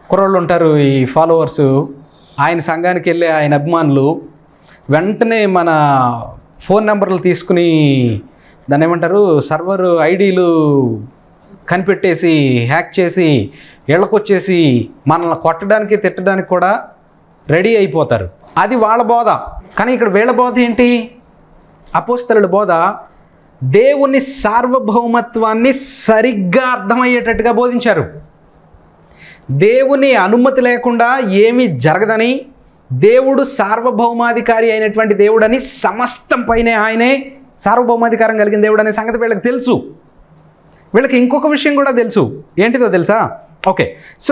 కుర్రోళ్ళు ఉంటారు ఈ ఫాలోవర్స్ ఆయన సంఘానికి వెళ్ళే ఆయన అభిమానులు వెంటనే మన ఫోన్ నెంబర్లు తీసుకుని దాన్ని ఏమంటారు సర్వర్ ఐడీలు కనిపెట్టేసి హ్యాక్ చేసి ఇళ్ళకొచ్చేసి మనల్ని కొట్టడానికి తిట్టడానికి కూడా రెడీ అయిపోతారు అది వాళ్ళ బోధ కానీ ఇక్కడ వీళ్ళ బోధ ఏంటి అపోస్తలుల బోధ దేవుని సార్వభౌమత్వాన్ని సరిగ్గా అర్థమయ్యేటట్టుగా బోధించారు దేవుని అనుమతి లేకుండా ఏమీ జరగదని దేవుడు సార్వభౌమాధికారి అయినటువంటి దేవుడని సమస్తం పైనే ఆయనే సార్వభౌమాధికారం కలిగిన దేవుడు అనే సంగతి వీళ్ళకి తెలుసు వీళ్ళకి ఇంకొక విషయం కూడా తెలుసు ఏంటిదో తెలుసా ఓకే సో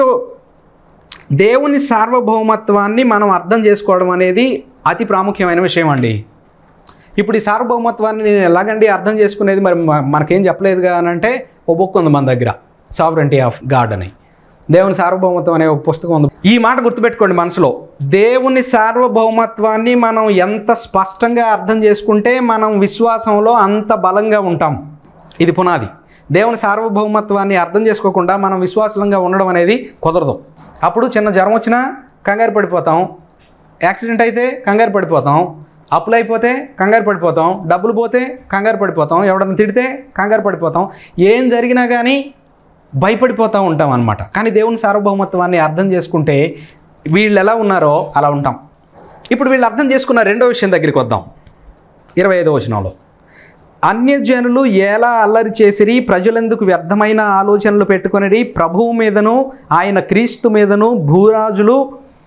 దేవుని సార్వభౌమత్వాన్ని మనం అర్థం చేసుకోవడం అనేది అతి ప్రాముఖ్యమైన విషయం అండి ఇప్పుడు ఈ సార్వభౌమత్వాన్ని నేను ఎలాగండి అర్థం చేసుకునేది మరి మ- మనకేం చెప్పలేదుగా అని అంటే ఓ బుక్ ఉంది మన దగ్గర సావరెంటీ ఆఫ్ గాడ్ అని దేవుని సార్వభౌమత్వం అనే ఒక పుస్తకం ఉంది ఈ మాట గుర్తుపెట్టుకోండి మనసులో దేవుని సార్వభౌమత్వాన్ని మనం ఎంత స్పష్టంగా అర్థం చేసుకుంటే మనం విశ్వాసంలో అంత బలంగా ఉంటాం ఇది పునాది దేవుని సార్వభౌమత్వాన్ని అర్థం చేసుకోకుండా మనం విశ్వాసంగా ఉండడం అనేది కుదరదు అప్పుడు చిన్న జ్వరం వచ్చినా కంగారు పడిపోతాం యాక్సిడెంట్ అయితే కంగారు పడిపోతాం అప్పులు అయిపోతే కంగారు పడిపోతాం డబ్బులు పోతే కంగారు పడిపోతాం ఎవడన్నా తిడితే కంగారు పడిపోతాం ఏం జరిగినా కానీ భయపడిపోతూ ఉంటాం అనమాట కానీ దేవుని సార్వభౌమత్వాన్ని అర్థం చేసుకుంటే వీళ్ళు ఎలా ఉన్నారో అలా ఉంటాం ఇప్పుడు వీళ్ళు అర్థం చేసుకున్న రెండో విషయం దగ్గరికి వద్దాం ఇరవై ఐదో వచనంలో అన్యజనులు ఎలా అల్లరి చేసిరి ప్రజలెందుకు వ్యర్థమైన ఆలోచనలు పెట్టుకొనిరి ప్రభువు మీదను ఆయన క్రీస్తు మీదను భూరాజులు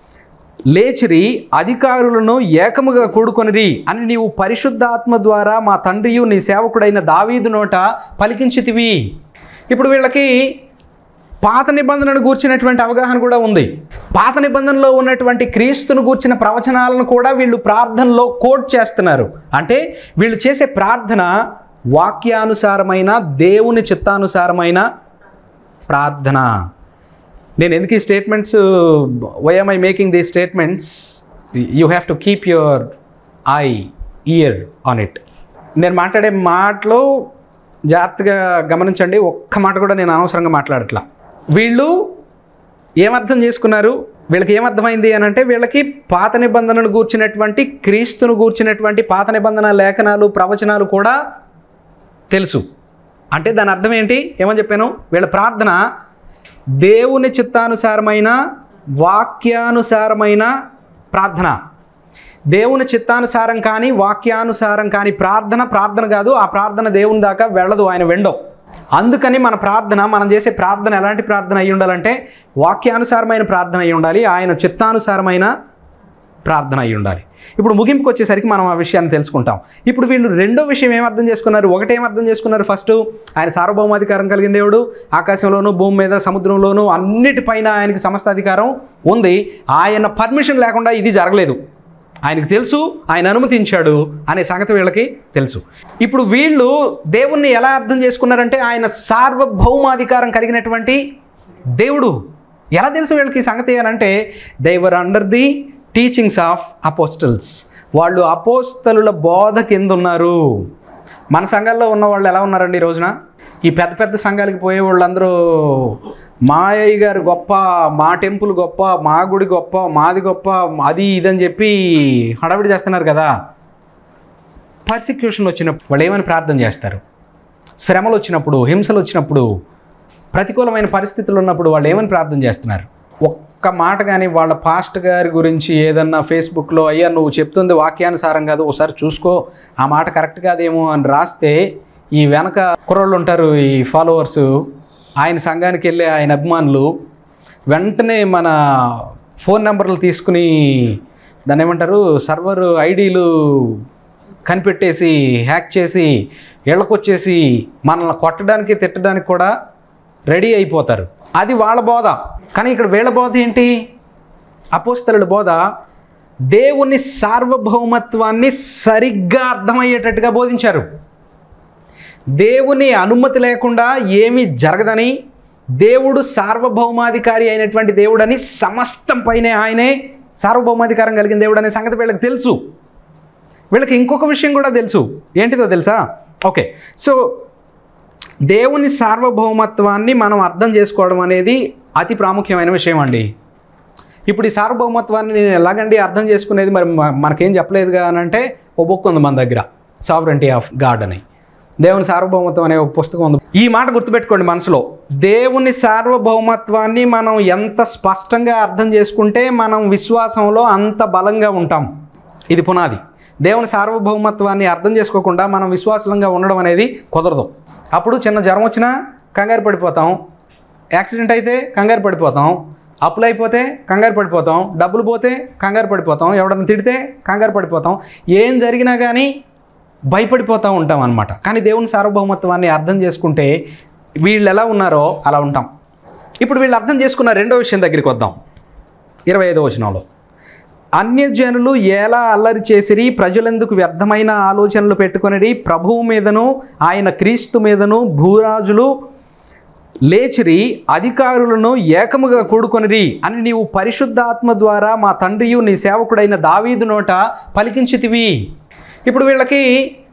లేచిరి అధికారులను ఏకముగా కూడుకొనిరి అని నీవు పరిశుద్ధాత్మ ద్వారా మా తండ్రియు నీ సేవకుడైన దావీదు నోట పలికించితివి ఇప్పుడు వీళ్ళకి పాత నిబంధనను గూర్చినటువంటి అవగాహన కూడా ఉంది పాత నిబంధనలో ఉన్నటువంటి క్రీస్తును గూర్చిన ప్రవచనాలను కూడా వీళ్ళు ప్రార్థనలో కోట్ చేస్తున్నారు అంటే వీళ్ళు చేసే ప్రార్థన వాక్యానుసారమైన దేవుని చిత్తానుసారమైన ప్రార్థన నేను ఎందుకు ఈ statements why I making the statements you have to keep your eye ear on it నేను మాట్లాడే మాటలు జాగ్రత్తగా గమనించండి ఒక్క మాట కూడా నేను అనవసరంగా మాట్లాడట్లా వీళ్ళు ఏమర్థం చేసుకున్నారు వీళ్ళకి ఏమర్థమైంది అని అంటే వీళ్ళకి పాత నిబంధనను గూర్చినటువంటి క్రీస్తును గూర్చినటువంటి పాత నిబంధన లేఖనాలు ప్రవచనాలు కూడా తెలుసు అంటే దాని అర్థం ఏంటి ఏమని చెప్పాను వీళ్ళ ప్రార్థన దేవుని చిత్తానుసారమైన వాక్యానుసారమైన ప్రార్థన దేవుని చిత్తానుసారం కానీ వాక్యానుసారం కానీ ప్రార్థన ప్రార్థన కాదు ఆ ప్రార్థన దేవుని దాకా వెళ్ళదు ఆయన వెండో అందుకని మన ప్రార్థన మనం చేసే ప్రార్థన ఎలాంటి ప్రార్థన అయి ఉండాలంటే వాక్యానుసారమైన ప్రార్థన అయి ఉండాలి ఆయన చిత్తానుసారమైన ప్రార్థన అయి ఉండాలి ఇప్పుడు ముగింపుకు వచ్చేసరికి మనం ఆ విషయాన్ని తెలుసుకుంటాం ఇప్పుడు వీళ్ళు రెండో విషయం ఏం అర్థం చేసుకున్నారు ఒకటి ఏం అర్థం చేసుకున్నారు ఫస్ట్ ఆయన సార్వభౌమాధికారం కలిగిన దేవుడు ఆకాశంలోను భూమి మీద సముద్రంలోను అన్నిటిపైన ఆయనకి సమస్త అధికారం ఉంది ఆయన పర్మిషన్ లేకుండా ఇది జరగలేదు ఆయనకు తెలుసు ఆయన అనుమతించాడు అనే సంగతి వీళ్ళకి తెలుసు ఇప్పుడు వీళ్ళు దేవుణ్ణి ఎలా అర్థం చేసుకున్నారంటే ఆయన సార్వభౌమాధికారం కలిగినటువంటి దేవుడు ఎలా తెలుసు వీళ్ళకి ఈ సంగతి అని అంటే they were under the teachings of apostles వాళ్ళు అపోస్తలుల బోధ కింద ఉన్నారు మన సంఘాల్లో ఉన్న వాళ్ళు ఎలా ఉన్నారండి ఈ రోజున ఈ పెద్ద పెద్ద సంఘాలకి పోయే వాళ్ళందరూ మా అయ్య గారు గొప్ప మా టెంపుల్ గొప్ప మా గుడి గొప్ప మాది గొప్ప అది ఇదని చెప్పి హడావిడి చేస్తున్నారు కదా పర్సిక్యూషన్ వచ్చినప్పుడు వాళ్ళు ఏమని ప్రార్థన చేస్తారు శ్రమలు వచ్చినప్పుడు హింసలు వచ్చినప్పుడు ప్రతికూలమైన పరిస్థితులు ఉన్నప్పుడు వాళ్ళు ఏమని ప్రార్థన చేస్తున్నారు ఒక్క మాట కానీ వాళ్ళ పాస్ట్ గారి గురించి ఏదన్నా ఫేస్బుక్లో అయ్యా నువ్వు చెప్తుంది వాక్యానుసారం కాదు ఒకసారి చూసుకో ఆ మాట కరెక్ట్ కాదేమో అని రాస్తే ఈ వెనక కుర్రోళ్ళు ఉంటారు ఈ ఫాలోవర్స్ ఆయన సంఘానికి వెళ్ళే ఆయన అభిమానులు వెంటనే మన ఫోన్ నెంబర్లు తీసుకుని దాన్ని ఏమంటారు సర్వర్ ఐడీలు కనిపెట్టేసి హ్యాక్ చేసి ఇళ్ళకొచ్చేసి మనల్ని కొట్టడానికి తిట్టడానికి కూడా రెడీ అయిపోతారు అది వాళ్ళ బోధ కానీ ఇక్కడ వీళ్ళ బోధ ఏంటి అపోస్తలుల బోధ దేవుని సార్వభౌమత్వాన్ని సరిగ్గా అర్థమయ్యేటట్టుగా బోధించారు దేవుని అనుమతి లేకుండా ఏమీ జరగదని దేవుడు సార్వభౌమాధికారి అయినటువంటి దేవుడని సమస్తం పైనే ఆయనే సార్వభౌమాధికారం కలిగిన దేవుడు అనే సంగతి వీళ్ళకి తెలుసు వీళ్ళకి ఇంకొక విషయం కూడా తెలుసు ఏంటిదో తెలుసా ఓకే సో దేవుని సార్వభౌమత్వాన్ని మనం అర్థం చేసుకోవడం అనేది అతి ప్రాముఖ్యమైన విషయం అండి ఇప్పుడు ఈ సార్వభౌమత్వాన్ని నేను ఎలాగండి అర్థం చేసుకునేది మరి మ- మనకేం చెప్పలేదుగా అని అంటే ఓ బుక్ ఉంది మన దగ్గర సావరెంటీ ఆఫ్ గాడ్ అని దేవుని సార్వభౌమత్వం అనే ఒక పుస్తకం ఉంది ఈ మాట గుర్తుపెట్టుకోండి మనసులో దేవుని సార్వభౌమత్వాన్ని మనం ఎంత స్పష్టంగా అర్థం చేసుకుంటే మనం విశ్వాసంలో అంత బలంగా ఉంటాం ఇది పునాది దేవుని సార్వభౌమత్వాన్ని అర్థం చేసుకోకుండా మనం విశ్వాసంగా ఉండడం అనేది కుదరదు అప్పుడు చిన్న జ్వరం వచ్చినా కంగారు పడిపోతాం యాక్సిడెంట్ అయితే కంగారు పడిపోతాం అప్పులు అయిపోతే కంగారు పడిపోతాం డబ్బులు పోతే కంగారు పడిపోతాం ఎవడన్నా తిడితే కంగారు పడిపోతాం ఏం జరిగినా కానీ భయపడిపోతూ ఉంటాం అనమాట కానీ దేవుని సార్వభౌమత్వాన్ని అర్థం చేసుకుంటే వీళ్ళు ఎలా ఉన్నారో అలా ఉంటాం ఇప్పుడు వీళ్ళు అర్థం చేసుకున్న రెండో విషయం దగ్గరికి వద్దాం ఇరవై ఐదో వచనంలో అన్యజనులు ఎలా అల్లరి చేసిరి ప్రజలెందుకు వ్యర్థమైన ఆలోచనలు పెట్టుకొనిరి ప్రభువు మీదను ఆయన క్రీస్తు మీదను భూరాజులు లేచిరి అధికారులను ఏకముగా కూడుకొనిరి అని నీవు పరిశుద్ధాత్మ ద్వారా మా తండ్రియు నీ సేవకుడైన దావీదు నోట పలికించితివి ఇప్పుడు వీళ్ళకి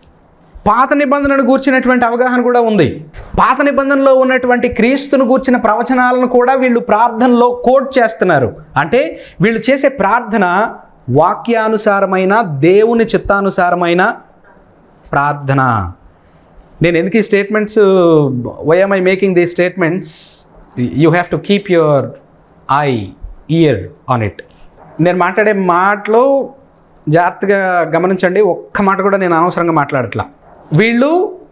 పాత నిబంధనను గూర్చినటువంటి అవగాహన కూడా ఉంది పాత నిబంధనలో ఉన్నటువంటి క్రీస్తును గూర్చిన ప్రవచనాలను కూడా వీళ్ళు ప్రార్థనలో కోట్ చేస్తున్నారు అంటే వీళ్ళు చేసే ప్రార్థన వాక్యానుసారమైన దేవుని చిత్తానుసారమైన ప్రార్థన నేను ఎందుకు ఈ statements why I making the statements you have to keep your eye ear on it నేను మాట్లాడే మాటలో జాగ్రత్తగా గమనించండి ఒక్క మాట కూడా నేను అనవసరంగా మాట్లాడట్లా వీళ్ళు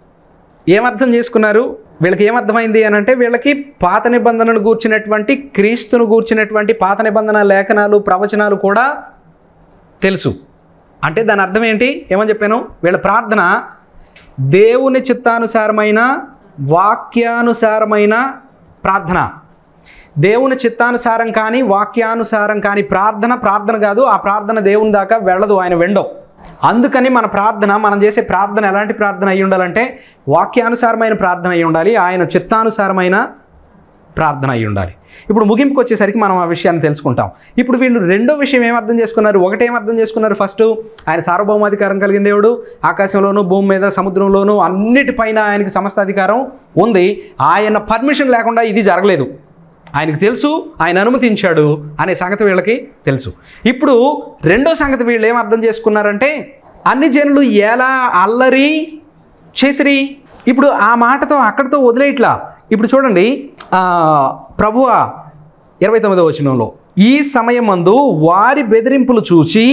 ఏమర్థం చేసుకున్నారు వీళ్ళకి ఏమర్థమైంది అని అంటే వీళ్ళకి పాత నిబంధనను గూర్చినటువంటి క్రీస్తును గూర్చినటువంటి పాత నిబంధన లేఖనాలు ప్రవచనాలు కూడా తెలుసు అంటే దాని అర్థం ఏంటి ఏమని చెప్పాను వీళ్ళ ప్రార్థన దేవుని చిత్తానుసారమైన వాక్యానుసారమైన ప్రార్థన దేవుని చిత్తానుసారం కానీ వాక్యానుసారం కానీ ప్రార్థన ప్రార్థన కాదు ఆ ప్రార్థన దేవుని దాకా వెళ్ళదు ఆయన వెండో అందుకని మన ప్రార్థన మనం చేసే ప్రార్థన ఎలాంటి ప్రార్థన అయి ఉండాలంటే వాక్యానుసారమైన ప్రార్థన అయి ఉండాలి ఆయన చిత్తానుసారమైన ప్రార్థన అయి ఉండాలి ఇప్పుడు ముగింపుకి వచ్చేసరికి మనం ఆ విషయాన్ని తెలుసుకుంటాం ఇప్పుడు వీళ్ళు రెండో విషయం ఏం అర్థం చేసుకున్నారు ఒకటి ఏం అర్థం చేసుకున్నారు ఫస్ట్ ఆయన సార్వభౌమాధికారం కలిగిన దేవుడు ఆకాశంలోను భూమి మీద సముద్రంలోను అన్నిటిపైన ఆయనకి సమస్త అధికారం ఉంది ఆయన పర్మిషన్ లేకుండా ఇది జరగలేదు ఆయనకు తెలుసు ఆయన అనుమతించాడు అనే సంగతి వీళ్ళకి తెలుసు ఇప్పుడు రెండో సంగతి వీళ్ళు ఏం అర్థం చేసుకున్నారంటే అన్ని జనులు ఎలా అల్లరి చేసిరి ఇప్పుడు ఆ మాటతో అక్కడితో వదిలేయట్లా ఇప్పుడు చూడండి ఆ, ప్రభువా ఇరవై తొమ్మిదో వచనంలో ఈ సమయమందు వారి బెదిరింపులు చూచి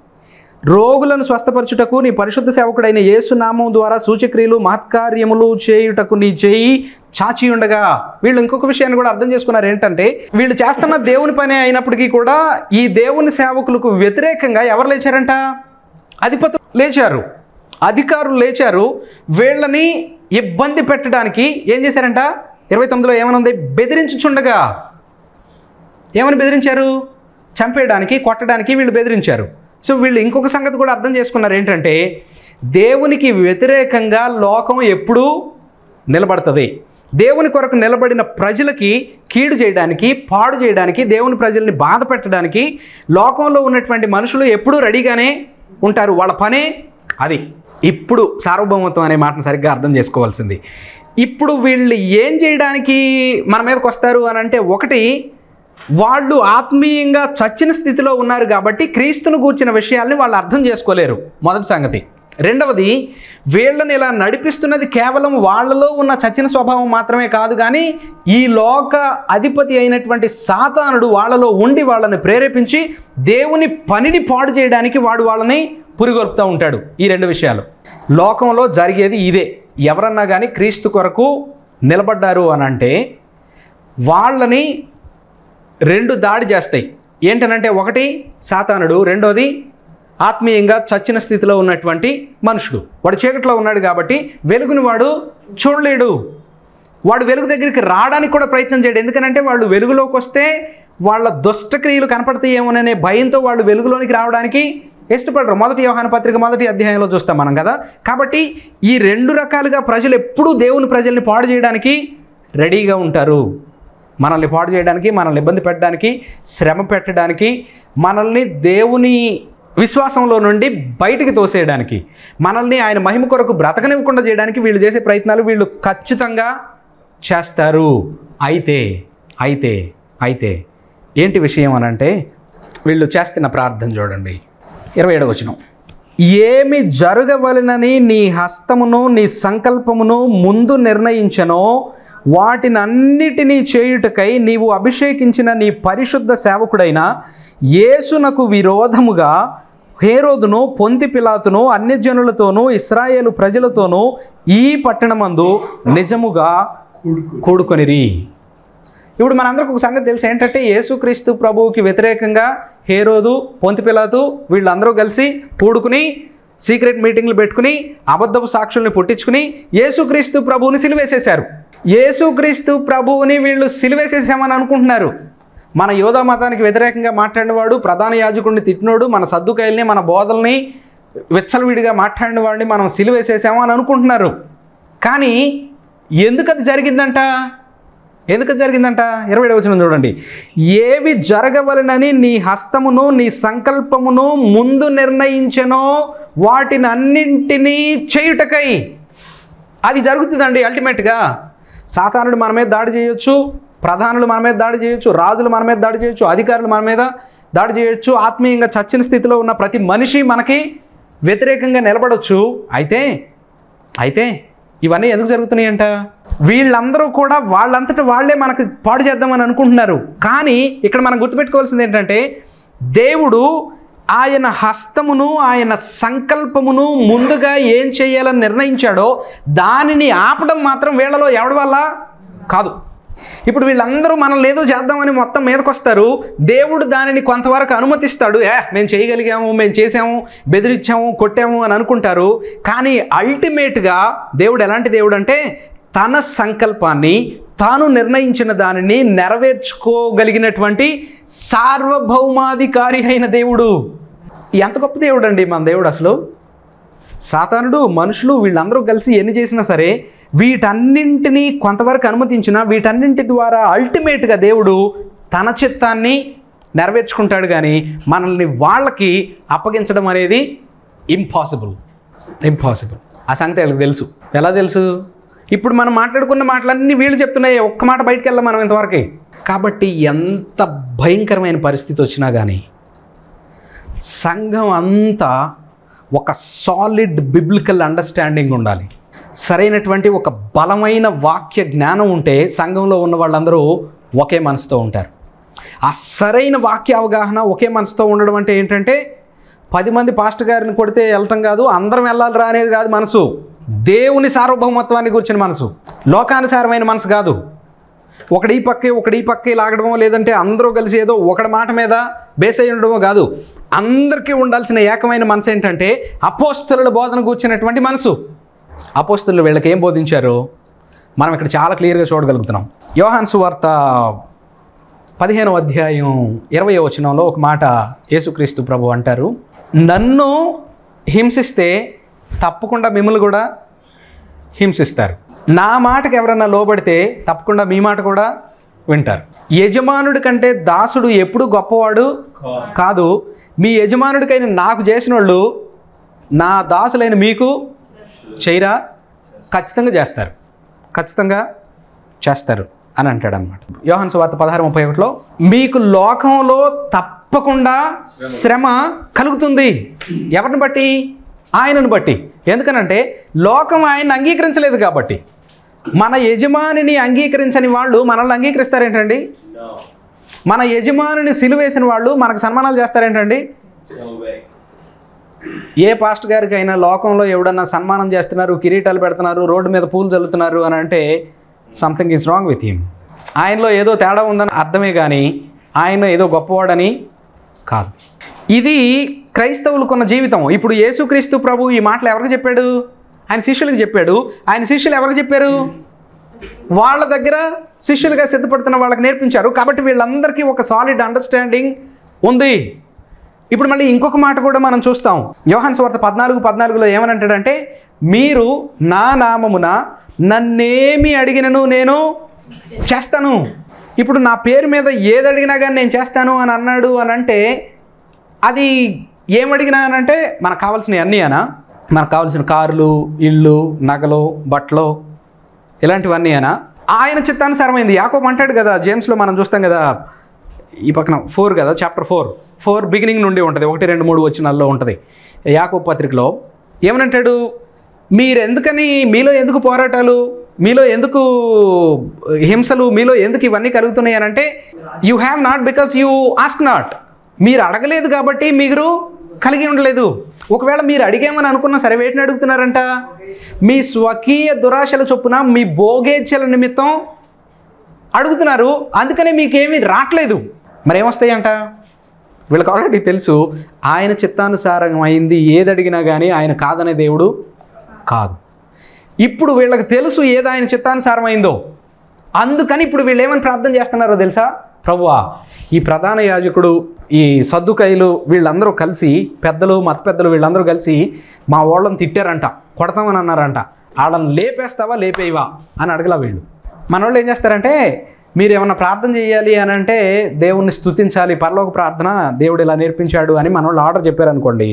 రోగులను స్వస్థపరచుటకు నీ పరిశుద్ధ సేవకుడైన యేసు నామం ద్వారా సూచక్రియలు మహత్కార్యములు చేయుటకు నీ చేయి చాచి ఉండగా వీళ్ళు ఇంకొక విషయాన్ని కూడా అర్థం చేసుకున్నారు ఏంటంటే వీళ్ళు చేస్తున్న దేవుని పని అయినప్పటికీ కూడా ఈ దేవుని సేవకులకు వ్యతిరేకంగా ఎవరు లేచారంట అధిపతులు లేచారు అధికారులు లేచారు వీళ్ళని ఇబ్బంది పెట్టడానికి ఏం చేశారంట ఇరవై తొమ్మిదిలో ఏమనుంది బెదిరించుచుండగా ఏమని బెదిరించారు చంపేయడానికి కొట్టడానికి వీళ్ళు బెదిరించారు సో వీళ్ళు ఇంకొక సంగతి కూడా అర్థం చేసుకున్నారు ఏంటంటే దేవునికి వ్యతిరేకంగా లోకం ఎప్పుడూ నిలబడుతుంది దేవుని కొరకు నిలబడిన ప్రజలకి కీడు చేయడానికి పాడు చేయడానికి దేవుని ప్రజల్ని బాధ పెట్టడానికి లోకంలో ఉన్నటువంటి మనుషులు ఎప్పుడూ రెడీగానే ఉంటారు వాళ్ళ పనే అది ఇప్పుడు సార్వభౌమత్వం అనే మాటను సరిగ్గా అర్థం చేసుకోవాల్సింది ఇప్పుడు వీళ్ళు ఏం చేయడానికి మన మీదకి వస్తారు అని అంటే ఒకటి వాళ్ళు ఆత్మీయంగా చచ్చిన స్థితిలో ఉన్నారు కాబట్టి క్రీస్తును గూర్చిన విషయాల్ని వాళ్ళు అర్థం చేసుకోలేరు మొదటి సంగతి రెండవది వీళ్ళని ఇలా నడిపిస్తున్నది కేవలం వాళ్ళలో ఉన్న చచ్చిన స్వభావం మాత్రమే కాదు కానీ ఈ లోక అధిపతి అయినటువంటి సాతానుడు వాళ్ళలో ఉండి వాళ్ళని ప్రేరేపించి దేవుని పనిని పాడు చేయడానికి వాడు వాళ్ళని పురిగొల్పుతూ ఉంటాడు ఈ రెండు విషయాలు లోకంలో జరిగేది ఇదే ఎవరన్నా కానీ క్రీస్తు కొరకు నిలబడ్డారు అని అంటే వాళ్ళని రెండు దాడి చేస్తాయి ఏంటనంటే ఒకటి సాతానుడు రెండోది ఆత్మీయంగా చచ్చిన స్థితిలో ఉన్నటువంటి మనుషుడు వాడు చీకట్లో ఉన్నాడు కాబట్టి వెలుగుని వాడు చూడలేడు వాడు వెలుగు దగ్గరికి రావడానికి కూడా ప్రయత్నం చేయడు ఎందుకనంటే వాళ్ళు వెలుగులోకి వస్తే వాళ్ళ దుష్టక్రియలు కనపడతాయేమోననే భయంతో వాళ్ళు వెలుగులోనికి రావడానికి ఇష్టపడరు మొదటి వ్యవహాన పత్రిక మొదటి అధ్యాయంలో చూస్తాం మనం కదా కాబట్టి ఈ రెండు రకాలుగా ప్రజలు ఎప్పుడూ దేవుని ప్రజల్ని పాడు చేయడానికి రెడీగా ఉంటారు మనల్ని పాడు చేయడానికి మనల్ని ఇబ్బంది పెట్టడానికి శ్రమ పెట్టడానికి మనల్ని దేవుని విశ్వాసంలో నుండి బయటికి తోసేయడానికి మనల్ని ఆయన మహిమ కొరకు బ్రతకనివ్వకుండా చేయడానికి వీళ్ళు చేసే ప్రయత్నాలు వీళ్ళు ఖచ్చితంగా చేస్తారు అయితే అయితే అయితే ఏంటి విషయం అని అంటే వీళ్ళు చేస్తున్న ప్రార్థన చూడండి ఇరవై ఏడవ వచనం ఏమి జరగవలనని నీ హస్తమును నీ సంకల్పమును ముందు నిర్ణయించనో వాటినన్నిటినీ చేయుటకై నీవు అభిషేకించిన నీ పరిశుద్ధ సేవకుడైన యేసునకు విరోధముగా హేరోదును పొంతి పిలాతును అన్యజనులతోనూ ఇస్రాయేలు ప్రజలతోనూ ఈ పట్టణమందు నిజముగా కూడుకొనిరి ఇప్పుడు మనందరికి ఒక సంగతి తెలుసు ఏంటంటే యేసుక్రీస్తు ప్రభువుకి వ్యతిరేకంగా హేరోదు పొంతి పిలాతు వీళ్ళందరూ కలిసి కూడుకుని సీక్రెట్ మీటింగ్లు పెట్టుకుని అబద్ధపు సాక్షుల్ని పుట్టించుకుని యేసుక్రీస్తు ప్రభువుని సిలివేసేశారు యేసుక్రీస్తు ప్రభువుని వీళ్ళు సిలివేసేసామని అనుకుంటున్నారు మన యోధా మతానికి వ్యతిరేకంగా మాట్లాడినవాడు ప్రధాన యాజకుడిని తిట్టినోడు మన సర్దుకాయల్ని మన బోధల్ని విచ్చలవిడిగా మాట్లాడిన వాడిని మనం సిలివేసేసాము అని అనుకుంటున్నారు కానీ ఎందుకు అది జరిగిందంట ఎందుకు అది జరిగిందంట ఇరవై వచ్చిన చూడండి ఏవి జరగవలనని నీ హస్తమును నీ సంకల్పమును ముందు నిర్ణయించెనో వాటిని అన్నింటినీ చేయుటకై అది జరుగుతుందండి అల్టిమేట్గా సాతానుడు మన మీద దాడి చేయొచ్చు ప్రధానులు మన మీద దాడి చేయొచ్చు రాజులు మన మీద దాడి చేయొచ్చు అధికారులు మన మీద దాడి చేయొచ్చు ఆత్మీయంగా చచ్చిన స్థితిలో ఉన్న ప్రతి మనిషి మనకి వ్యతిరేకంగా నిలబడొచ్చు అయితే అయితే ఇవన్నీ ఎందుకు జరుగుతున్నాయంట వీళ్ళందరూ కూడా వాళ్ళంతటా వాళ్ళే మనకు పాడు చేద్దామని అనుకుంటున్నారు కానీ ఇక్కడ మనం గుర్తుపెట్టుకోవాల్సింది ఏంటంటే దేవుడు ఆయన హస్తమును ఆయన సంకల్పమును ముందుగా ఏం చేయాలని నిర్ణయించాడో దానిని ఆపడం మాత్రం వీళ్ళలో ఎవడి వల్ల కాదు ఇప్పుడు వీళ్ళందరూ మనల్ని ఏదో చేద్దామని మొత్తం మీదకి వస్తారు దేవుడు దానిని కొంతవరకు అనుమతిస్తాడు ఏ మేము చేయగలిగాము మేము చేసాము బెదిరించాము కొట్టాము అని అనుకుంటారు కానీ అల్టిమేట్గా దేవుడు ఎలాంటి దేవుడు అంటే తన సంకల్పాన్ని తాను నిర్ణయించిన దానిని నెరవేర్చుకోగలిగినటువంటి సార్వభౌమాధికారి అయిన దేవుడు ఎంత గొప్ప దేవుడు అండి మన దేవుడు అసలు సాతానుడు మనుషులు వీళ్ళందరూ కలిసి ఎన్ని చేసినా సరే వీటన్నింటినీ కొంతవరకు అనుమతించిన వీటన్నింటి ద్వారా అల్టిమేట్గా దేవుడు తన చిత్తాన్ని నెరవేర్చుకుంటాడు కానీ మనల్ని వాళ్ళకి అప్పగించడం అనేది ఇంపాసిబుల్ ఇంపాసిబుల్ ఆ సంగతి వీళ్ళకి తెలుసు ఎలా తెలుసు ఇప్పుడు మనం మాట్లాడుకున్న మాటలన్నీ వీళ్ళు చెప్తున్నాయి ఒక్క మాట బయటికి వెళ్ళాం మనం ఇంతవరకు కాబట్టి ఎంత భయంకరమైన పరిస్థితి వచ్చినా కానీ సంఘం అంతా ఒక సాలిడ్ బిబ్లికల్ అండర్స్టాండింగ్ ఉండాలి సరైనటువంటి ఒక బలమైన వాక్య జ్ఞానం ఉంటే సంఘంలో ఉన్న వాళ్ళందరూ ఒకే మనసుతో ఉంటారు ఆ సరైన వాక్య అవగాహన ఒకే మనసుతో ఉండడం అంటే ఏంటంటే పది మంది పాస్టర్ గారిని కొడితే వెళ్ళటం కాదు అందరం వెళ్ళాలిరా అనేది కాదు మనసు దేవుని సార్వభౌమత్వాన్ని గురించిన మనసు లోకానుసారమైన మనసు కాదు ఒకడి ఈ పక్కే ఒకడి ఈ పక్కే లాగడమో లేదంటే అందరూ కలిసి ఏదో ఒకడి మాట మీద బేస్ అయి ఉండడమో కాదు అందరికీ ఉండాల్సిన ఏకమైన మనసు ఏంటంటే అపోస్తల బోధన కూర్చున్నటువంటి మనసు అపోస్తలు వీళ్ళకి ఏం బోధించారు మనం ఇక్కడ చాలా క్లియర్గా చూడగలుగుతున్నాం యోహాన్ సువార్త పదిహేనవ అధ్యాయం ఇరవై వచనంలో ఒక మాట యేసుక్రీస్తు ప్రభు అంటారు నన్ను హింసిస్తే తప్పకుండా మిమ్మల్ని కూడా హింసిస్తారు నా మాటకు ఎవరన్నా లోబడితే తప్పకుండా మీ మాట కూడా వింటారు యజమానుడి కంటే దాసుడు ఎప్పుడు గొప్పవాడు కాదు మీ యజమానుడికైన నాకు చేసిన వాళ్ళు నా దాసులైన మీకు చేయరా ఖచ్చితంగా చేస్తారు ఖచ్చితంగా చేస్తారు అని అంటాడు అనమాట యోహన్ సువార్త పదహారు ముప్పై ఒకటిలో మీకు లోకంలో తప్పకుండా శ్రమ కలుగుతుంది ఎవరిని బట్టి ఆయనను బట్టి ఎందుకనంటే లోకం ఆయన అంగీకరించలేదు కాబట్టి మన యజమానిని అంగీకరించని వాళ్ళు మనల్ని అంగీకరిస్తారేంటండి మన యజమానిని సిలువేసిన వాళ్ళు మనకు సన్మానాలు చేస్తారేంటండి ఏ పాస్ట్ గారికి అయినా లోకంలో ఎవడన్నా సన్మానం చేస్తున్నారు కిరీటాలు పెడుతున్నారు రోడ్డు మీద పూలు చల్లుతున్నారు అని అంటే something is wrong with him ఆయనలో ఏదో తేడా ఉందని అర్థమే కానీ ఆయన ఏదో గొప్పవాడని కాదు ఇది క్రైస్తవులకున్న జీవితం ఇప్పుడు యేసుక్రీస్తు ప్రభు ఈ మాటలు ఎవరికి చెప్పాడు ఆయన శిష్యులకు చెప్పాడు ఆయన శిష్యులు ఎవరికి చెప్పారు వాళ్ళ దగ్గర శిష్యులుగా సిద్ధపడుతున్న వాళ్ళకి నేర్పించారు కాబట్టి వీళ్ళందరికీ ఒక సాలిడ్ అండర్స్టాండింగ్ ఉంది ఇప్పుడు మళ్ళీ ఇంకొక మాట కూడా మనం చూస్తాం యోహాన్ స్వార్థ పద్నాలుగు పద్నాలుగులో ఏమనంటాడంటే మీరు నా నామమున నన్నేమి అడిగినను నేను చేస్తాను ఇప్పుడు నా పేరు మీద ఏది అడిగినా కానీ నేను చేస్తాను అని అన్నాడు అని అంటే అది ఏం అడిగినా అని అంటే మనకు కావాల్సినవి అన్నీ అనా మనకు కావాల్సిన కార్లు ఇళ్ళు నగలు బట్టలు ఇలాంటివన్నీ అనా ఆయన చిత్తానుసారమైంది యాకోబు అంటాడు కదా జేమ్స్లో మనం చూస్తాం కదా ఈ పక్కన ఫోర్ కదా చాప్టర్ ఫోర్ ఫోర్ బిగినింగ్ నుండి ఉంటుంది ఒకటి రెండు మూడు వచ్చినాల్లో ఉంటుంది యాకోబు పత్రికలో ఏమనంటాడు మీరు ఎందుకని మీలో ఎందుకు పోరాటాలు మీలో ఎందుకు హింసలు మీలో ఎందుకు ఇవన్నీ కలుగుతున్నాయి అని అంటే you have not because you ask not మీరు అడగలేదు కాబట్టి మీరు కలిగి ఉండలేదు ఒకవేళ మీరు అడిగామని అనుకున్నా సరే వేటిని అడుగుతున్నారంట మీ స్వకీయ దురాశల చొప్పున మీ భోగేచ్ఛల నిమిత్తం అడుగుతున్నారు అందుకనే మీకేమీ రావట్లేదు మరి ఏమొస్తాయంట వీళ్ళకి ఆల్రెడీ తెలుసు ఆయన చిత్తానుసారం అయింది ఏది అడిగినా కానీ ఆయన కాదనే దేవుడు కాదు ఇప్పుడు వీళ్ళకి తెలుసు ఏది ఆయన చిత్తానుసారం అయిందో అందుకని ఇప్పుడు వీళ్ళు ఏమని ప్రార్థన చేస్తున్నారో తెలుసా ప్రభువా ఈ ప్రధాన యాజకుడు ఈ సద్దుకైలు వీళ్ళందరూ కలిసి పెద్దలు మత పెద్దలు వీళ్ళందరూ కలిసి మా వాళ్ళని తిట్టారంట కొడతామని అన్నారంట వాళ్ళని లేపేస్తావా లేపేవా అని అడగలా వీళ్ళు మన వాళ్ళు ఏం చేస్తారంటే మీరు ఏమన్నా ప్రార్థన చేయాలి అని అంటే దేవుణ్ణి స్తుతించాలి పరలోక ప్రార్థన దేవుడు ఇలా నేర్పించాడు అని మన వాళ్ళు ఆర్డర్ చెప్పారనుకోండి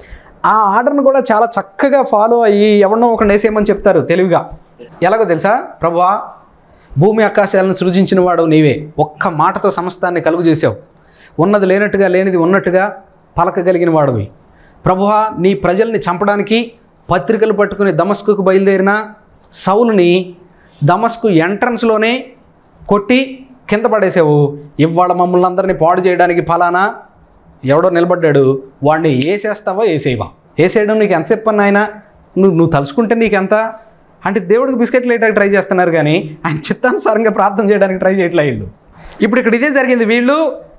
ఆ ఆర్డర్ను కూడా చాలా చక్కగా ఫాలో అయ్యి ఎవరినో ఒకరిని వేసేయమని చెప్తారు తెలివిగా ఎలాగో తెలుసా ప్రభువా భూమి ఆకాశాలను సృజించిన వాడు నీవే ఒక్క మాటతో సమస్తాన్ని కలుగు చేసావు ఉన్నది లేనట్టుగా లేనిది ఉన్నట్టుగా పలకగలిగిన వాడివి ప్రభువా నీ ప్రజల్ని చంపడానికి పత్రికలు పట్టుకుని దమస్కుకు బయలుదేరిన సౌలుని దమస్కు ఎంట్రన్స్లోనే కొట్టి కింద పడేసావు ఇవాళ మమ్మల్ని అందరినీ పాడు చేయడానికి ఫలానా ఎవడో నిలబడ్డాడు వాడిని వేసేస్తావా వేసేవా వేసేయడం నీకు ఎంతసేపు పని ఆయన నువ్వు నువ్వు తలుచుకుంటే నీకెంత అంటే దేవుడికి బిస్కెట్లు వేయడానికి ట్రై చేస్తున్నారు కానీ ఆయన చిత్తానుసారంగా ప్రార్థన చేయడానికి ట్రై చేయట్లే వీళ్ళు ఇప్పుడు ఇక్కడ ఇదే జరిగింది వీళ్ళు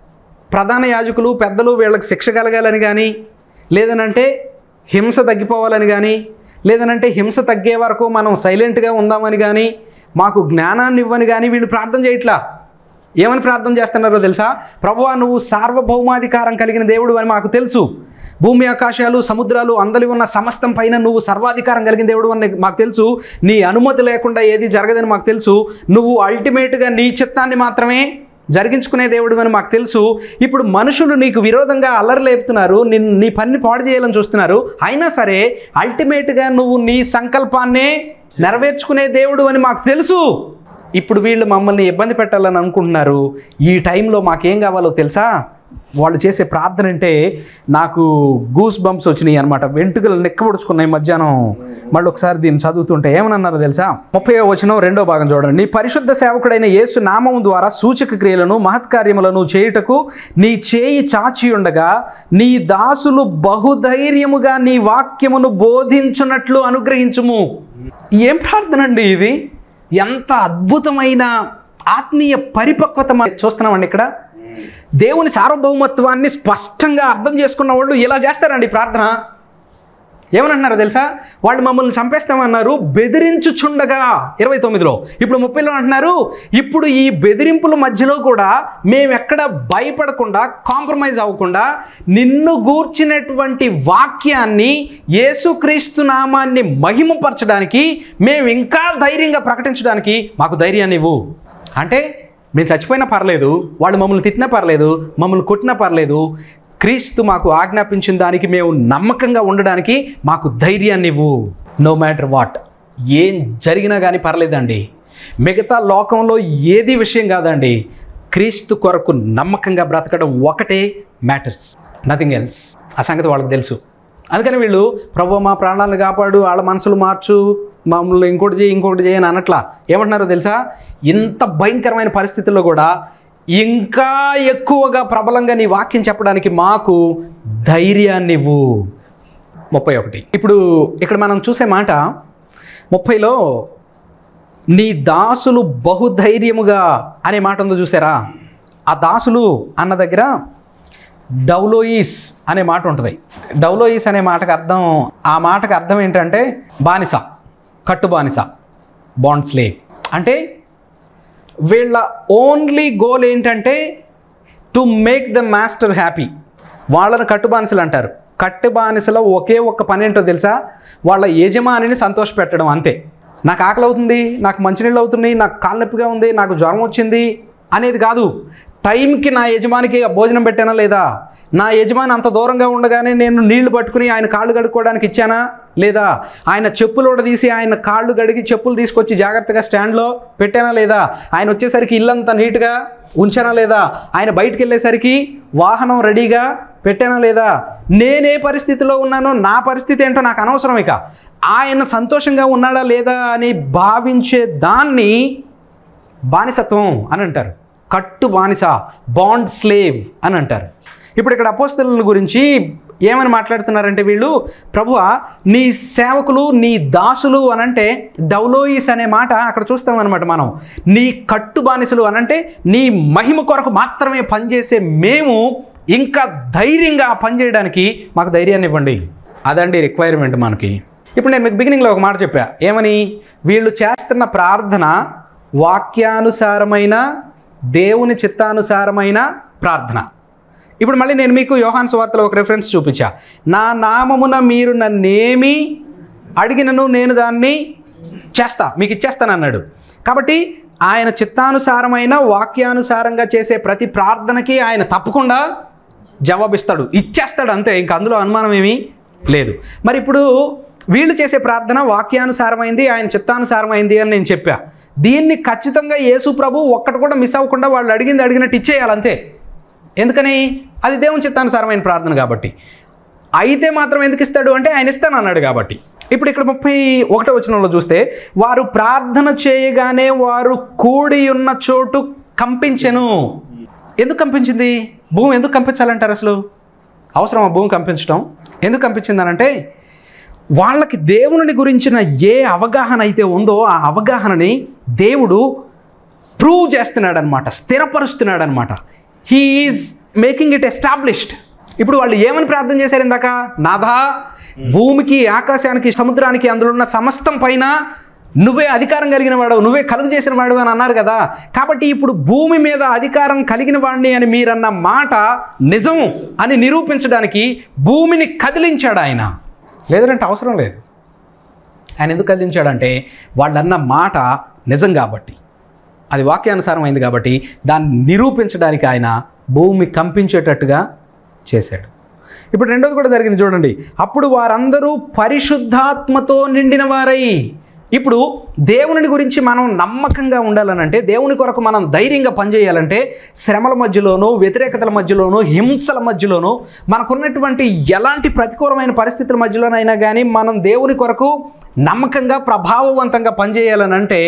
ప్రధాన యాజకులు పెద్దలు వీళ్ళకి శిక్ష కలగాలని కానీ లేదనంటే హింస తగ్గిపోవాలని కానీ లేదనంటే హింస తగ్గే వరకు మనం సైలెంట్గా ఉందామని కానీ మాకు జ్ఞానాన్ని ఇవ్వని కానీ వీళ్ళు ప్రార్థన చేయట్లా ఏమని ప్రార్థన చేస్తున్నారో తెలుసా ప్రభువా నువ్వు సార్వభౌమాధికారం కలిగిన దేవుడు అని మాకు తెలుసు భూమి ఆకాశాలు సముద్రాలు అందలి ఉన్న సమస్తం పైన నువ్వు సర్వాధికారం కలిగిన దేవుడు అని మాకు తెలుసు నీ అనుమతి లేకుండా ఏది జరగదని మాకు తెలుసు నువ్వు అల్టిమేట్గా నీ చిత్తాన్ని మాత్రమే జరిగించుకునే దేవుడు అని మాకు తెలుసు ఇప్పుడు మనుషులు నీకు విరోధంగా అల్లరి లేపుతున్నారు నిన్ నీ పని పాడు చేయాలని చూస్తున్నారు అయినా సరే అల్టిమేట్గా నువ్వు నీ సంకల్పాన్నే నెరవేర్చుకునే దేవుడు అని మాకు తెలుసు ఇప్పుడు వీళ్ళు మమ్మల్ని ఇబ్బంది పెట్టాలని అనుకుంటున్నారు ఈ టైంలో మాకేం కావాలో తెలుసా వాళ్ళు చేసే ప్రార్థన అంటే నాకు గూస్ బంప్స్ వచ్చినాయి అనమాట వెంట్రుకలు నెక్కబడుచుకున్నాయి మధ్యాహ్నం మళ్ళీ ఒకసారి దీన్ని చదువుతుంటే ఏమన్నారో తెలుసా ముప్పై వచనం రెండో భాగం చూడండి నీ పరిశుద్ధ సేవకుడైన యేసు నామం ద్వారా సూచక క్రియలను మహత్కార్యములను చేయుటకు నీ చేయి చాచి ఉండగా నీ దాసులు బహుధైర్యముగా నీ వాక్యమును బోధించున్నట్లు అనుగ్రహించుము ఏం ప్రార్థన అండి ఇది ఎంత అద్భుతమైన ఆత్మీయ పరిపక్వత మనం చూస్తున్నామండి ఇక్కడ దేవుని సార్వభౌమత్వాన్ని స్పష్టంగా అర్థం చేసుకున్న వాళ్ళు ఇలా చేస్తారండి ప్రార్థన ఏమనంటున్నారో తెలుసా వాళ్ళు మమ్మల్ని చంపేస్తామన్నారు బెదిరించుచుండగా ఇరవై తొమ్మిదిలో ఇప్పుడు ముప్పైలో అంటున్నారు ఇప్పుడు ఈ బెదిరింపుల మధ్యలో కూడా మేము ఎక్కడ భయపడకుండా కాంప్రమైజ్ అవ్వకుండా నిన్ను గూర్చినటువంటి వాక్యాన్ని యేసుక్రీస్తు నామాన్ని మహిమపరచడానికి మేము ఇంకా ధైర్యంగా ప్రకటించడానికి మాకు ధైర్యాన్ని ఇవ్వు అంటే మేము చచ్చిపోయినా పర్లేదు వాళ్ళు మమ్మల్ని తిట్టినా పర్లేదు మమ్మల్ని కొట్టినా పర్లేదు క్రీస్తు మాకు ఆజ్ఞాపించిన దానికి మేము నమ్మకంగా ఉండడానికి మాకు ధైర్యాన్ని ఇవ్వు నో మ్యాటర్ వాట్ ఏం జరిగినా కానీ పర్లేదండి మిగతా లోకంలో ఏది విషయం కాదండి క్రీస్తు కొరకు నమ్మకంగా బ్రతకడం ఒకటే మ్యాటర్స్ నథింగ్ ఎల్స్ ఆ సంగతి వాళ్ళకి తెలుసు అందుకని వీళ్ళు ప్రభు మా ప్రాణాలను కాపాడు వాళ్ళ మనసులు మార్చు మమ్మల్ని ఇంకోటి చేయి ఇంకోటి చేయి అని అనట్లా ఏమంటున్నారో తెలుసా ఇంత భయంకరమైన పరిస్థితుల్లో కూడా ఇంకా ఎక్కువగా ప్రబలంగా నీ వాక్యం చెప్పడానికి మాకు ధైర్యాన్ని ఇవ్వు ముప్పై ఒకటి ఇప్పుడు ఇక్కడ మనం చూసే మాట ముప్పైలో నీ దాసులు బహుధైర్యముగా అనే మాట ఉందో చూసారా ఆ దాసులు అన్న దగ్గర డౌలోయిస్ అనే మాట ఉంటుంది డౌలోయిస్ అనే మాటకు అర్థం ఆ మాటకు అర్థం ఏంటంటే బానిస కట్టు బానిస బాండ్ స్లేవ్ అంటే వీళ్ళ ఓన్లీ గోల్ ఏంటంటే to make the master happy వాళ్ళని కట్టుబానిసలు అంటారు కట్టుబానిసలో ఒకే ఒక్క పని ఏంటో తెలుసా వాళ్ళ యజమానిని సంతోషపెట్టడం అంతే నాకు ఆకలి అవుతుంది నాకు మంచినీళ్ళు అవుతున్నాయి నాకు కాలు నొప్పిగా ఉంది నాకు జ్వరం వచ్చింది అనేది కాదు టైంకి నా యజమానికి భోజనం పెట్టానా లేదా నా యజమాని అంత దూరంగా ఉండగానే నేను నీళ్లు పట్టుకుని ఆయన కాళ్ళు కడుక్కోవడానికి ఇచ్చానా లేదా ఆయన చెప్పులు తీసి ఆయన కాళ్ళు గడిగి చెప్పులు తీసుకొచ్చి జాగ్రత్తగా స్టాండ్లో పెట్టానా లేదా ఆయన వచ్చేసరికి ఇల్లంతా నీట్గా ఉంచానా లేదా ఆయన బయటికి వెళ్ళేసరికి వాహనం రెడీగా పెట్టానా లేదా నేనే పరిస్థితిలో ఉన్నానో నా పరిస్థితి ఏంటో నాకు అనవసరం ఇక ఆయన సంతోషంగా ఉన్నాడా లేదా అని భావించే దాన్ని బానిసత్వం అని అంటారు కట్టు బానిస బాండ్ స్లేవ్ అని అంటారు ఇప్పుడు ఇక్కడ అపోస్తల గురించి ఏమని మాట్లాడుతున్నారంటే వీళ్ళు ప్రభువ నీ సేవకులు నీ దాసులు అనంటే డౌలోయిస్ అనే మాట అక్కడ చూస్తాం అనమాట మనం నీ కట్టు బానిసలు అనంటే నీ మహిమ కొరకు మాత్రమే పనిచేసే మేము ఇంకా ధైర్యంగా ఆ పని చేయడానికి మాకు ధైర్యాన్ని ఇవ్వండి అదండి రిక్వైర్మెంట్ మనకి ఇప్పుడు నేను మీకు బిగినింగ్లో ఒక మాట చెప్పా ఏమని వీళ్ళు చేస్తున్న ప్రార్థన వాక్యానుసారమైన దేవుని చిత్తానుసారమైన ప్రార్థన ఇప్పుడు మళ్ళీ నేను మీకు యోహాన్ సువార్తలో ఒక రెఫరెన్స్ చూపించా నా నామమున మీరు నన్నేమి అడిగినను నేను దాన్ని చేస్తా మీకు ఇచ్చేస్తాను అన్నాడు కాబట్టి ఆయన చిత్తానుసారమైన వాక్యానుసారంగా చేసే ప్రతి ప్రార్థనకి ఆయన తప్పకుండా జవాబిస్తాడు ఇచ్చేస్తాడు అంతే ఇంక అందులో అనుమానం ఏమీ లేదు మరి ఇప్పుడు వీళ్ళు చేసే ప్రార్థన వాక్యానుసారమైంది ఆయన చిత్తానుసారమైంది అని నేను చెప్పా దీన్ని ఖచ్చితంగా యేసు ప్రభు ఒక్కటి కూడా మిస్ అవ్వకుండా వాళ్ళు అడిగింది అడిగినట్టు ఇచ్చేయాలి అంతే ఎందుకని అది దేవుని చిత్తానుసారమైన ప్రార్థన కాబట్టి అయితే మాత్రం ఎందుకు ఇస్తాడు అంటే ఆయన ఇస్తాను అన్నాడు కాబట్టి ఇప్పుడు ఇక్కడ ముప్పై ఒకటో వచనంలో చూస్తే వారు ప్రార్థన చేయగానే వారు కూడి ఉన్న చోటు కంపించెను ఎందుకు కంపించింది భూమి ఎందుకు కంపించాలంటారు అసలు అవసరం ఆ భూమి కంపించడం ఎందుకు కంపించిందనంటే వాళ్ళకి దేవుని గురించిన ఏ అవగాహన అయితే ఉందో ఆ అవగాహనని దేవుడు ప్రూవ్ చేస్తున్నాడు అనమాట స్థిరపరుస్తున్నాడు అనమాట హీఈస్ మేకింగ్ ఇట్ ఎస్టాబ్లిష్డ్ ఇప్పుడు వాళ్ళు ఏమని ప్రార్థన చేశారు ఇందాక నాథా భూమికి ఆకాశానికి సముద్రానికి అందులో ఉన్న సమస్తం పైన నువ్వే అధికారం కలిగిన వాడు నువ్వే కలుగు చేసిన వాడు అని అన్నారు కదా కాబట్టి ఇప్పుడు భూమి మీద అధికారం కలిగిన వాడిని అని మీరన్న మాట నిజం అని నిరూపించడానికి భూమిని కదిలించాడు ఆయన లేదంటే అవసరం లేదు ఆయన ఎందుకు కదిలించాడంటే వాళ్ళన్న మాట నిజం కాబట్టి అది వాక్యానుసారం అయింది కాబట్టి దాన్ని నిరూపించడానికి ఆయన భూమి కంపించేటట్టుగా చేశాడు ఇప్పుడు రెండోది కూడా జరిగింది చూడండి అప్పుడు వారందరూ పరిశుద్ధాత్మతో నిండిన వారై ఇప్పుడు దేవుని గురించి మనం నమ్మకంగా ఉండాలనంటే దేవుని కొరకు మనం ధైర్యంగా పనిచేయాలంటే శ్రమల మధ్యలోనూ వ్యతిరేకతల మధ్యలోనూ హింసల మధ్యలోనూ మనకున్నటువంటి ఎలాంటి ప్రతికూలమైన పరిస్థితుల మధ్యలోనైనా కానీ మనం దేవుని కొరకు నమ్మకంగా ప్రభావవంతంగా పనిచేయాలనంటే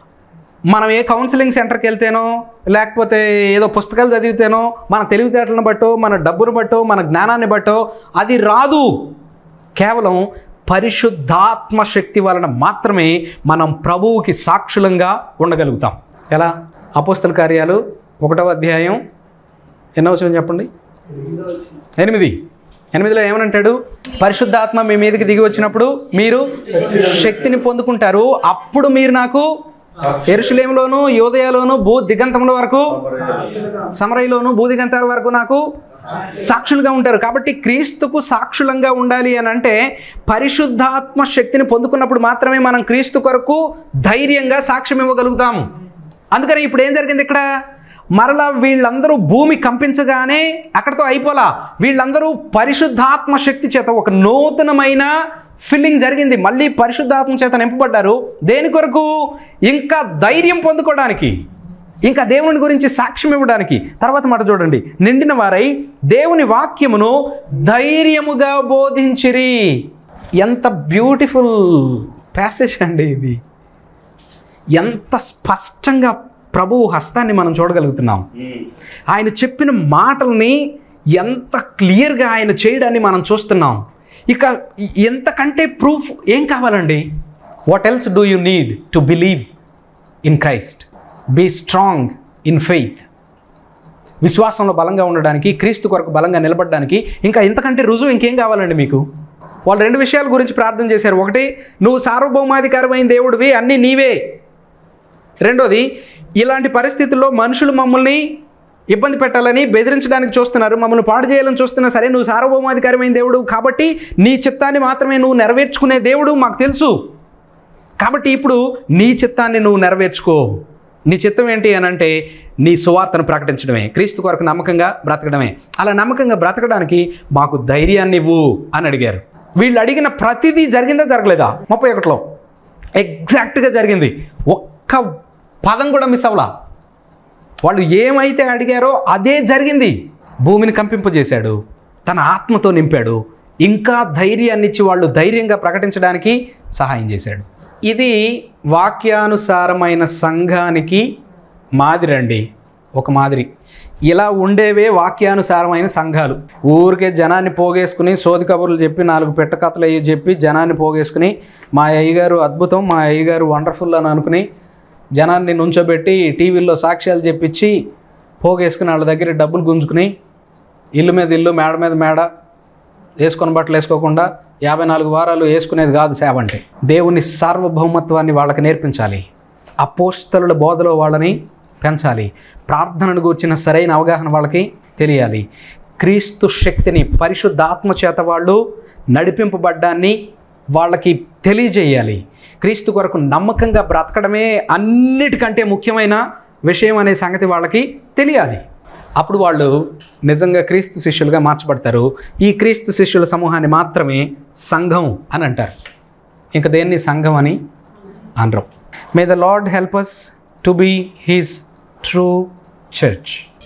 మనం ఏ కౌన్సిలింగ్ సెంటర్కి వెళ్తేనో లేకపోతే ఏదో పుస్తకాలు చదివితేనో మన తెలివితేటలను బట్టో మన డబ్బును బట్టో మన జ్ఞానాన్ని బట్టో అది రాదు కేవలం పరిశుద్ధాత్మ శక్తి వలన మాత్రమే మనం ప్రభువుకి సాక్షులంగా ఉండగలుగుతాం ఎలా అపోస్తల కార్యాలు ఒకటవ అధ్యాయం ఎన్నో వచ్చిన చెప్పండి ఎనిమిది ఎనిమిదిలో ఏమనంటాడు పరిశుద్ధాత్మ మీ మీదకి దిగి వచ్చినప్పుడు మీరు శక్తిని పొందుకుంటారు అప్పుడు మీరు నాకు ఎరుషులేములోను యోదయలోను భూ దిగంతముల వరకు సమరయ్యలోను భూదిగంతాల వరకు నాకు సాక్షులుగా ఉంటారు కాబట్టి క్రీస్తుకు సాక్షులంగా ఉండాలి అని అంటే పరిశుద్ధాత్మ శక్తిని పొందుకున్నప్పుడు మాత్రమే మనం క్రీస్తు కొరకు ధైర్యంగా సాక్ష్యం ఇవ్వగలుగుతాము అందుకని ఇప్పుడు ఏం జరిగింది ఇక్కడ మరలా వీళ్ళందరూ భూమి కంపించగానే అక్కడతో అయిపోలా వీళ్ళందరూ పరిశుద్ధాత్మ శక్తి చేత ఒక నూతనమైన ఫిల్లింగ్ జరిగింది మళ్ళీ పరిశుద్ధాత్మ చేత నింపబడ్డారు దేని కొరకు ఇంకా ధైర్యం పొందుకోవడానికి ఇంకా దేవుని గురించి సాక్ష్యం ఇవ్వడానికి తర్వాత మాట చూడండి నిండిన వారై దేవుని వాక్యమును ధైర్యముగా బోధించిరి ఎంత బ్యూటిఫుల్ ప్యాసేజ్ అండి ఇది ఎంత స్పష్టంగా ప్రభువు హస్తాన్ని మనం చూడగలుగుతున్నాం ఆయన చెప్పిన మాటల్ని ఎంత క్లియర్గా ఆయన చేయడాన్ని మనం చూస్తున్నాం ఇక ఎంతకంటే ప్రూఫ్ ఏం కావాలండి what else do you need to believe in Christ be strong in faith విశ్వాసంలో బలంగా ఉండడానికి క్రీస్తు కొరకు బలంగా నిలబడడానికి ఇంకా ఇంతకంటే రుజువు ఇంకేం కావాలండి మీకు వాళ్ళు రెండు విషయాల గురించి ప్రార్థన చేశారు ఒకటి నువ్వు సార్వభౌమాధికారమైన దేవుడివి అన్నీ నీవే రెండోది ఇలాంటి పరిస్థితుల్లో మనుషులు మమ్మల్ని ఇబ్బంది పెట్టాలని బెదిరించడానికి చూస్తున్నారు మమ్మల్ని పాడు చేయాలని చూస్తున్నా సరే నువ్వు సార్వభౌమాధికారమైన దేవుడు కాబట్టి నీ చిత్తాన్ని మాత్రమే నువ్వు నెరవేర్చుకునే దేవుడు మాకు తెలుసు కాబట్టి ఇప్పుడు నీ చిత్తాన్ని నువ్వు నెరవేర్చుకో నీ చిత్తం ఏంటి అని అంటే నీ సువార్తను ప్రకటించడమే క్రీస్తు కొరకు నమ్మకంగా బ్రతకడమే అలా నమ్మకంగా బ్రతకడానికి మాకు ధైర్యాన్ని ఇవ్వు అని అడిగారు వీళ్ళు అడిగిన ప్రతిదీ జరిగిందా జరగలేదా ముప్పై ఒకటిలో ఎగ్జాక్ట్గా జరిగింది ఒక్క పదం కూడా మిస్ అవ్వలా వాళ్ళు ఏమైతే అడిగారో అదే జరిగింది భూమిని కంపింపజేశాడు తన ఆత్మతో నింపాడు ఇంకా ధైర్యాన్ని ఇచ్చి వాళ్ళు ధైర్యంగా ప్రకటించడానికి సహాయం చేశాడు ఇది వాక్యానుసారమైన సంఘానికి మాదిరండి ఒక మాదిరి ఇలా ఉండేవే వాక్యానుసారమైన సంఘాలు ఊరికే జనాన్ని పోగేసుకుని సోది కబుర్లు చెప్పి నాలుగు పెట్ట కథలు అయ్యి చెప్పి జనాన్ని పోగేసుకుని మా అయ్యగారు అద్భుతం మా అయ్యగారు వండర్ఫుల్ అని అనుకుని జనాన్ని నుంచోబెట్టి టీవీల్లో సాక్ష్యాలు చెప్పించి పోగేసుకుని వాళ్ళ దగ్గర డబ్బులు గుంజుకుని ఇల్లు మీద ఇల్లు మేడ మీద మేడ వేసుకొని బట్టలు వేసుకోకుండా యాభై నాలుగు వారాలు వేసుకునేది కాదు సేవ అంటే దేవుని సార్వభౌమత్వాన్ని వాళ్ళకి నేర్పించాలి అపోస్తలుల బోధలో వాళ్ళని పెంచాలి ప్రార్థనను గూర్చిన సరైన అవగాహన వాళ్ళకి తెలియాలి క్రీస్తు శక్తిని పరిశుద్ధాత్మ చేత వాళ్ళు నడిపింపబడ్డాన్ని వాళ్ళకి తెలియజేయాలి క్రీస్తు కొరకు నమ్మకంగా బ్రతకడమే అన్నిటికంటే ముఖ్యమైన విషయం అనే సంగతి వాళ్ళకి తెలియాలి అప్పుడు వాళ్ళు నిజంగా క్రీస్తు శిష్యులుగా మార్చబడతారు ఈ క్రీస్తు శిష్యుల సమూహాన్ని మాత్రమే సంఘం అని అంటారు ఇంకా దేన్ని సంఘం అని అనరు may the Lord help us to be his true church